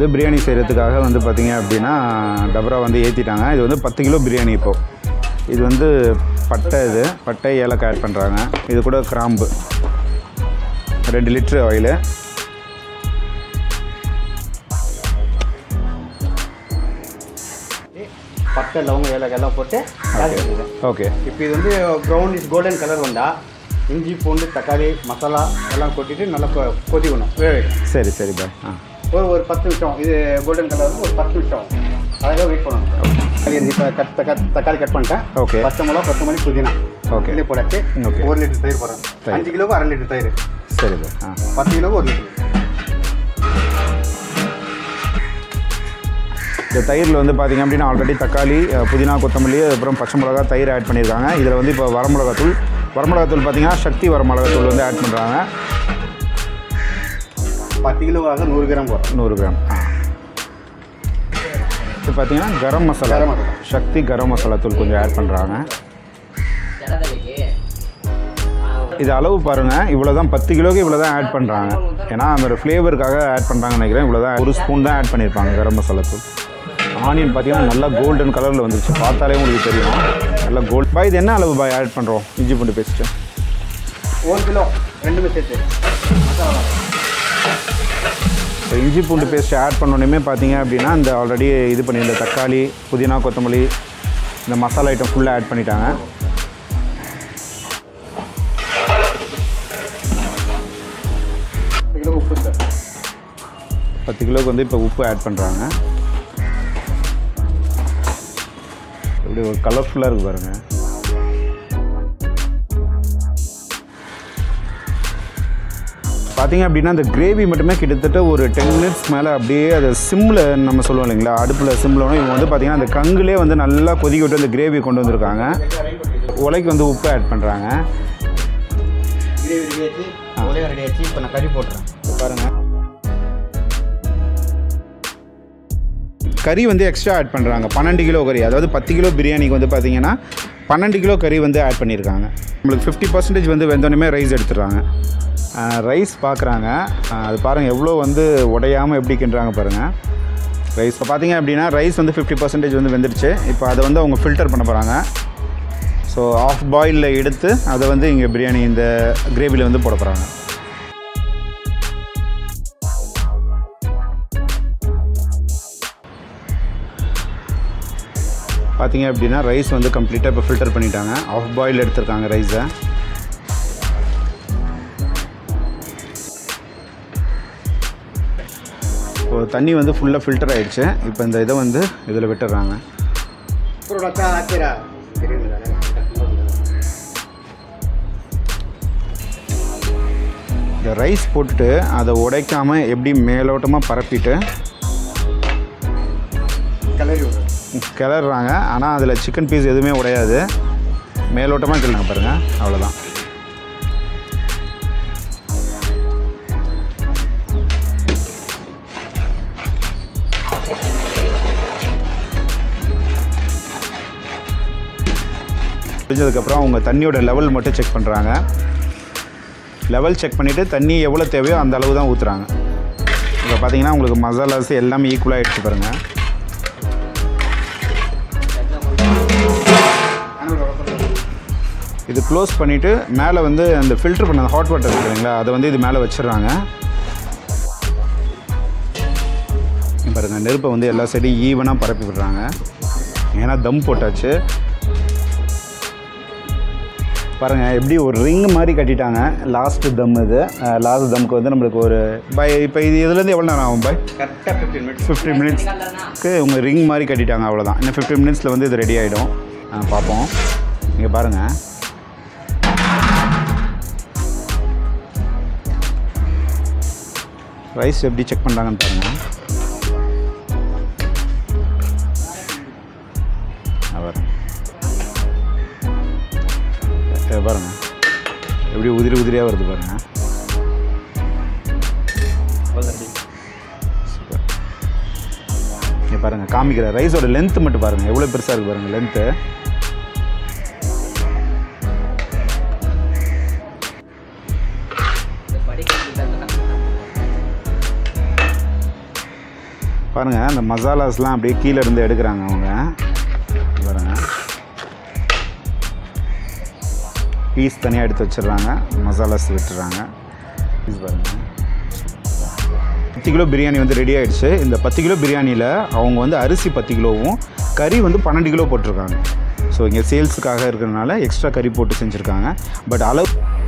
வந்து பிரியாணி செய்கிறதுக்காக வந்து பார்த்திங்க அப்படின்னா டபரா வந்து ஏற்றிட்டாங்க இது வந்து பத்து கிலோ பிரியாணி இப்போது இது வந்து பட்டை இது பட்டை ஏலக்காய் ஆட் பண்ணுறாங்க இது கூட கிராம்பு ரெண்டு லிட்ரு ஆயிலு பட்டை லவங்க ஏலக்காய் எல்லாம் போட்டு தாளிச்சிடுங்க. ஓகே இப்போ இது வந்து ப்ரௌனிஷ் கோல்டன் கலர் வந்தா இஞ்சி பூண்டு தக்காளி மசாலா எல்லாம் கொட்டிட்டு நல்லா கொ- கொதிக்கணும் வேக வைக்கணும் சரி சரி பாய் ஆ ஒரு ஒரு பத்து நிமிஷம் இது கோல்டன் கலர் வந்து ஒரு பத்து நிமிஷம் அழகாக வெயிட் பண்ணணும் தக்காளி இப்போ கட் தக்கா- தக்காளி கட் பண்ணிட்டேன் Okay. பச்சை மிளகா பத்து மணி புதினா Okay. இது போடாச்சு Okay. ஒரு லிட்டர் தயிர் போடுறேன் தயிர். அஞ்சு கிலோவுக்கு அரை லிட்டர் தயிர் சரி பாய் ஆ பத்து கிலோவுக்கு ஒரு லிட்டர் இந்த தயிரில் வந்து பார்த்திங்க அப்படின்னா ஆல்ரெடி தக்காளி அஹ், புதினா கொத்தமல்லி அப்புறம் பச்சை மிளகா தயிர் ஆட் பண்ணியிருக்காங்க இதில் வந்து இப்போ வரமிளகாத்தூள் வரமிளகாத்தூள் பார்த்தீங்கன்னா சக்தி வரமிளகாத்தூள் வந்து ஆட் பண்ணுறாங்க பத்து கிலோவாக நூறு கிராம் போடுறேன் நூறு கிராம் ஆ. இது பார்த்தீங்கன்னா கரம் மசாலா கரம் மசாலா. சக்தி கரம் மசாலா தூள் கொஞ்சம் ஆட் பண்ணுறாங்க இது அளவு பாருங்கள் இவ்வளோ தான் பத்து கிலோக்கு இவ்வளோ தான் ஆட் பண்ணுறாங்க ஏன்னா அந்த ஃப்ளேவருக்காக ஆட் பண்ணுறாங்கன்னு நினைக்கிறேன் இவ்வளோ தான் ஒரு ஸ்பூன் தான் ஆட் பண்ணியிருப்பாங்க கரம் மசாலா தூள் ஆனியன் பார்த்தீங்கன்னா நல்லா கோல்டன் கலரில் வந்துருச்சு பார்த்தாலே உங்களுக்கு தெரியும் நல்லா கோல்ட் பாய் இது என்ன அளவு பாய் ஆட் பண்ணுறோம் இஞ்சி பூண்டு பேஸ்ட்டு ஒரு கிலோ ரெண்டுமே சேர்த்து மசாலா இப்போ இஞ்சி பூண்டு பேஸ்ட் ஆட் பண்ணோடனே பார்த்தீங்க அப்படின்னா இந்த ஆல்ரெடி இது பண்ணியிருந்த தக்காளி புதினா கொத்தமல்லி இந்த மசாலா ஐட்டம் ஃபுல்லாக ஆட் பண்ணிட்டாங்க பத்து கிலோ உப்பு சார் பத்து கிலோக்கு வந்து இப்போ உப்பு ஆட் பண்ணுறாங்க இப்படி ஒரு கலர்ஃபுல்லாக இருக்குது பாருங்கள் பார்த்தீங்க அப்படின்னா அந்த கிரேவி மட்டுமே கிட்டத்தட்ட ஒரு டென் மினிட்ஸ் மேலே அப்படியே அதை சிம்மில் நம்ம சொல்லுவோம் இல்லைங்களா அடுப்பில் சிம்மில் இவங்க வந்து பார்த்தீங்கன்னா அந்த கங்குலே வந்து நல்லா கொதிக்க விட்டு அந்த கிரேவி கொண்டு வந்திருக்காங்க உலைக்கு வந்து உப்பு ஆட் பண்ணுறாங்க கிரேவி ரெடி ஆச்சு உலகம் ரெடி ஆச்சு இப்போ நான் கறி போட்டுறேன் பாருங்கள் கறி வந்து எக்ஸ்ட்ரா ஆட் பண்ணுறாங்க பன்னெண்டு கிலோ கறி அதாவது பத்து கிலோ பிரியாணிக்கு வந்து பார்த்தீங்கன்னா பன்னெண்டு கிலோ கறி வந்து ஆட் பண்ணியிருக்காங்க நம்மளுக்கு ஃபிஃப்டி பர்சன்டேஜ் வந்து வெந்தோடனே ரைஸ் எடுத்துடுறாங்க ரைஸ் பார்க்குறாங்க அது பாருங்கள் எவ்வளோ வந்து உடையாமல் எப்படி கிண்டுறாங்க பாருங்கள் ரைஸ் இப்போ பார்த்தீங்க அப்படின்னா ரைஸ் வந்து ஃபிஃப்டி பர்சன்டேஜ் வந்து வெந்துடுச்சு இப்போ அதை வந்து அவங்க ஃபில்டர் பண்ண போகிறாங்க ஸோ ஆஃப் பாயிலில் எடுத்து அதை வந்து இங்கே பிரியாணி இந்த கிரேவியில் வந்து போட போகிறாங்க பார்த்தீங்க அப்படின்னா ரைஸ் வந்து கம்ப்ளீட்டாக இப்போ ஃபில்டர் பண்ணிட்டாங்க ஆஃப் பாயில் எடுத்திருக்காங்க ரைஸை இப்போ தண்ணி வந்து ஃபுல்லாக ஃபில்டர் ஆயிடுச்சு இப்போ இந்த இதை வந்து இதில் விட்டுறாங்க அப்புறம் அக்கா ஆக்கிரா தெரியுங்களா இந்த ரைஸ் போட்டுட்டு அதை உடைக்காமல் எப்படி மேலோட்டமாக பரப்பிட்டு கிளறி விடுறேன் கிளறாங்க ஆனால் அதில் சிக்கன் பீஸ் எதுவுமே உடையாது மேலோட்டமாக கிளறாங்க பாருங்கள் அவ்வளோதான் முடிஞ்சதுக்கப்புறம் அவங்க தண்ணியோட லெவல் மட்டும் செக் பண்ணுறாங்க லெவல் செக் பண்ணிவிட்டு தண்ணி எவ்வளோ தேவையோ அந்த அளவு தான் ஊற்றுறாங்க இப்போ பார்த்தீங்கன்னா உங்களுக்கு மசாலாஸ் எல்லாமே ஈக்குவலாக எடுத்து பாருங்கள் இது க்ளோஸ் பண்ணிவிட்டு மேலே வந்து அந்த ஃபில்டர் பண்ண ஹாட் வாட்டர் இருக்கு இல்லைங்களா அதை வந்து இது மேலே வச்சிடுறாங்க இங்க பாருங்க நெருப்பை வந்து எல்லா சைடும் ஈவனாக பரப்பி விடுறாங்க ஏன்னா தம் போட்டாச்சு பாருங்கள் எப்படி ஒரு ரிங் மாதிரி கட்டிட்டாங்க லாஸ்ட் தம் இது லாஸ்ட் தம்க்கு வந்து நம்மளுக்கு ஒரு பை இப்போ இது இதுலேருந்து எவ்வளோ நேரம் ஆகும் பை கரெக்டாக ஃபிஃப்டீன் மினிட்ஸ் ஃபிஃப்டி மினிட்ஸ்க்கு உங்க ரிங் மாதிரி கட்டிட்டாங்க அவ்வளோதான் இன்னும் ஃபிஃப்டி மினிட்ஸில் வந்து இது ரெடி ஆகிடும் பார்ப்போம் இங்கே பாருங்கள் ரைஸ் எப்படி செக் பண்ணுறாங்கன்னு பாருங்கள் அவர் பாருங்க எப்படி உதிரி உதிரியாக வருது பாருங்கள் சூப்பர் இங்கே பாருங்கள் காமிக்கிற ரைஸோட லென்த் மட்டும் பாருங்கள் எவ்வளோ பெருசாக இருக்குது பாருங்கள் லென்த்து பாருங்கள் அந்த மசாலாஸ்லாம் அப்படியே கீழே இருந்து எடுக்கிறாங்க அவங்க பாருங்க பீஸ் தனியாக எடுத்து வச்சிடுறாங்க மசாலாஸ் விட்டுறாங்க பீஸ் பாருங்கள் பத்து கிலோ பிரியாணி வந்து ரெடி ஆயிடுச்சு இந்த பத்து கிலோ பிரியாணியில் அவங்க வந்து அரிசி பத்து கிலோவும் கறி வந்து பன்னெண்டு கிலோ போட்டிருக்காங்க ஸோ இங்கே சேல்ஸுக்காக இருக்கிறதுனால எக்ஸ்ட்ரா கறி போட்டு செஞ்சுருக்காங்க பட் அளவு